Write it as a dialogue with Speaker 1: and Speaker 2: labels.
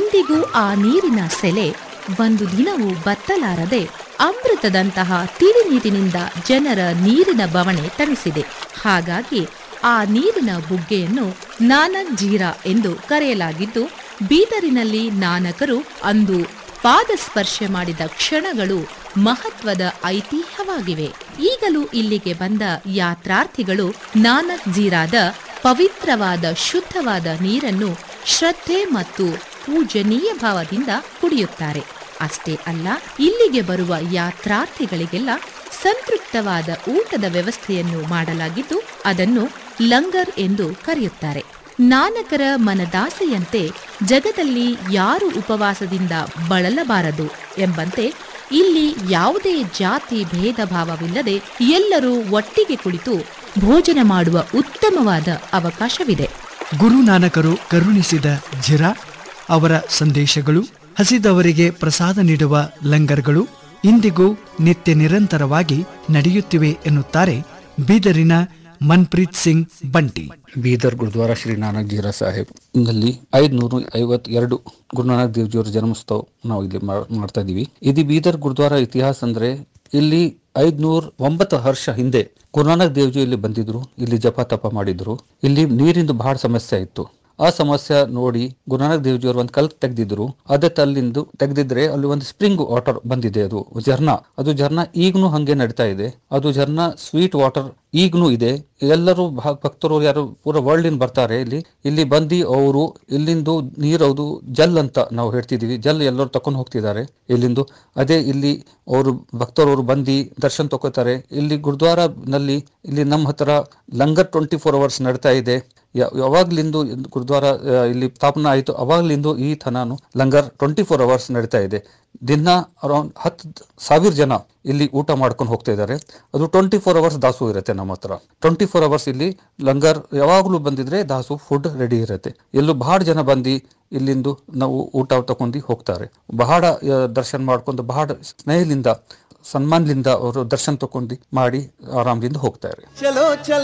Speaker 1: ಇಂದಿಗೂ ಆ ನೀರಿನ ಸೆಲೆ ಒಂದು ದಿನವೂ ಬತ್ತಲಾರದೆ ಅಮೃತದಂತಹ ತಿಳಿ ನೀರಿನಿಂದ ಜನರ ನೀರಿನ ಬವಣೆ ತಣಿಸಿದೆ ಹಾಗಾಗಿ ಆ ನೀರಿನ ಬುಗ್ಗೆಯನ್ನು ನಾನಕ್ ಜೀರಾ ಎಂದು ಕರೆಯಲಾಗಿದ್ದು ಬೀದರಿನಲ್ಲಿ ನಾನಕರು ಅಂದು ಪಾದಸ್ಪರ್ಶ ಮಾಡಿದ ಕ್ಷಣಗಳು ಮಹತ್ವದ ಐತಿಹ್ಯವಾಗಿವೆ ಈಗಲೂ ಇಲ್ಲಿಗೆ ಬಂದ ಯಾತ್ರಾರ್ಥಿಗಳು ನಾನಕ್ ಜೀರಾದ ಪವಿತ್ರವಾದ ಶುದ್ಧವಾದ ನೀರನ್ನು ಶ್ರದ್ಧೆ ಮತ್ತು ಪೂಜನೀಯ ಭಾವದಿಂದ ಕುಡಿಯುತ್ತಾರೆ ಅಷ್ಟೇ ಅಲ್ಲ ಇಲ್ಲಿಗೆ ಬರುವ ಯಾತ್ರಾರ್ಥಿಗಳಿಗೆಲ್ಲ ಸಂತೃಪ್ತವಾದ ಊಟದ ವ್ಯವಸ್ಥೆಯನ್ನು ಮಾಡಲಾಗಿದ್ದು ಅದನ್ನು ಲಂಗರ್ ಎಂದು ಕರೆಯುತ್ತಾರೆ ನಾನಕರ ಮನದಾಸೆಯಂತೆ ಜಗದಲ್ಲಿ ಯಾರು ಉಪವಾಸದಿಂದ ಬಳಲಬಾರದು ಎಂಬಂತೆ ಇಲ್ಲಿ ಯಾವುದೇ ಜಾತಿ ಭೇದ ಭಾವವಿಲ್ಲದೆ ಎಲ್ಲರೂ ಒಟ್ಟಿಗೆ ಕುಳಿತು ಭೋಜನ ಮಾಡುವ ಉತ್ತಮವಾದ ಅವಕಾಶವಿದೆ
Speaker 2: ಗುರುನಾನಕರು ಕರುಣಿಸಿದ ಜಿರಾ ಅವರ ಸಂದೇಶಗಳು ಹಸಿದವರಿಗೆ ಪ್ರಸಾದ ನೀಡುವ ಲಂಗರ್ಗಳು ಇಂದಿಗೂ ನಿತ್ಯ ನಿರಂತರವಾಗಿ ನಡೆಯುತ್ತಿವೆ ಎನ್ನುತ್ತಾರೆ ಬೀದರಿನ ಮನ್ಪ್ರೀತ್ ಸಿಂಗ್ ಬಂಟಿ
Speaker 3: ಬೀದರ್ ಗುರುದ್ವಾರ ಶ್ರೀ ನಾನಕ್ ಜೀರಾ ಸಾಹೇಬ್ ಇಲ್ಲಿ ಐದ್ನೂರ ಐವತ್ತೆರಡು ಗುರುನಾನಕ್ ದೇವ್ಜಿಯವರ ಜನ್ಮೋತ್ಸವ ನಾವು ಇಲ್ಲಿ ಮಾ- ಮಾಡ್ತಾ ಇದೀವಿ ಇದು ಬೀದರ್ ಗುರುದ್ವಾರ ಇತಿಹಾಸ ಅಂದ್ರೆ ಇಲ್ಲಿ ಐದ್ನೂರ್ ಒಂಬತ್ತು ವರ್ಷ ಹಿಂದೆ ಗುರುನಾನಕ್ ದೇವ್ಜಿ ಇಲ್ಲಿ ಬಂದಿದ್ರು ಇಲ್ಲಿ ಜಪ ತಪ ಮಾಡಿದ್ರು ಇಲ್ಲಿ ನೀರಿಂದು ಬಹಳ ಸಮಸ್ಯೆ ಇತ್ತು ಆ ಸಮಸ್ಯೆ ನೋಡಿ ಗುರುನಾನಕ್ ದೇವ್ಜಿಯವರು ಒಂದು ಕಲ್ ತೆಗ್ದಿದ್ರು ಅದೇ ತಲ್ಲಿಂದು ತೆಗ್ದಿದ್ರೆ ಅಲ್ಲಿ ಒಂದು ಸ್ಪ್ರಿಂಗ್ ವಾಟರ್ ಬಂದಿದೆ ಅದು ಝರ್ನಾ ಅದು ಝರ್ನಾ ಈಗನೂ ಹಂಗೆ ನಡೀತಾ ಇದೆ ಅದು ಝರ್ನಾ ಸ್ವೀಟ್ ವಾಟರ್ ಈಗನೂ ಇದೆ ಎಲ್ಲರೂ ಭ- ಭಕ್ತರು ಯಾರು ಪೂರ ವರ್ಲ್ಡ್ ಇನ್ ಬರ್ತಾರೆ ಇಲ್ಲಿ ಇಲ್ಲಿ ಬಂದು ಅವರು ಇಲ್ಲಿಂದು ನೀರದು ಜಲ್ ಅಂತ ನಾವು ಹೇಳ್ತಿದೀವಿ ಜಲ್ ಎಲ್ಲರೂ ತಕೊಂಡು ಹೋಗ್ತಿದ್ದಾರೆ ಇಲ್ಲಿಂದು ಅದೇ ಇಲ್ಲಿ ಅವರು ಭಕ್ತರವರು ಬಂದು ದರ್ಶನ ತಗೋತಾರೆ ಇಲ್ಲಿ ಗುರುದ್ವಾರ ನಲ್ಲಿ ಇಲ್ಲಿ ನಮ್ಮ ಹತ್ರ ಲಂಗರ್ ಟ್ವೆಂಟಿ ಫೋರ್ ಅವರ್ಸ್ ನಡೀತಾ ಇದೆ ಯ- ಯಾವಾಗ್ಲಿಂದು ಗುರುದ್ವಾರ ಆ, ಇಲ್ಲಿ ಸ್ಥಾಪನಾ ಆಯಿತು ಅವಾಗ್ಲಿಂದು ಈ ಥನಾನು ಲಂಗರ್ ಟ್ವೆಂಟಿ ಫೋರ್ ಅವರ್ಸ್ ನಡೀತಾ ಇದೆ ದಿನ ಅರೌಂಡ್ ಹತ್ತು ಸಾವಿರ ಜನ ಇಲ್ಲಿ ಊಟ ಮಾಡ್ಕೊಂಡು ಹೋಗ್ತಾ ಇದ್ದಾರೆ ಅದು ಟ್ವೆಂಟಿ ಫೋರ್ ಅವರ್ಸ್ ದಾಸು ಇರುತ್ತೆ ನಮ್ಮ ಹತ್ರ ಟ್ವೆಂಟಿ ಫೋರ್ ಅವರ್ಸ್ ಇಲ್ಲಿ ಲಂಗರ್ ಯಾವಾಗಲೂ ಬಂದಿದ್ರೆ ದಾಸು ಫುಡ್ ರೆಡಿ ಇರುತ್ತೆ ಎಲ್ಲೂ ಬಹಳ ಜನ ಬಂದು ಇಲ್ಲಿಂದು ನಾವು ಊಟ ತಗೊಂಡು ಹೋಗ್ತಾರೆ ಬಹಳ ಆ, ದರ್ಶನ ಮಾಡ್ಕೊಂಡು ಬಹಳ ಸ್ನೇಹದಿಂದ ಸನ್ಮಾನದಿಂದ ಅವರು ದರ್ಶನ ತಗೊಂಡು ಮಾಡಿ ಆರಾಮದಿಂದ ಹೋಗ್ತಾರೆ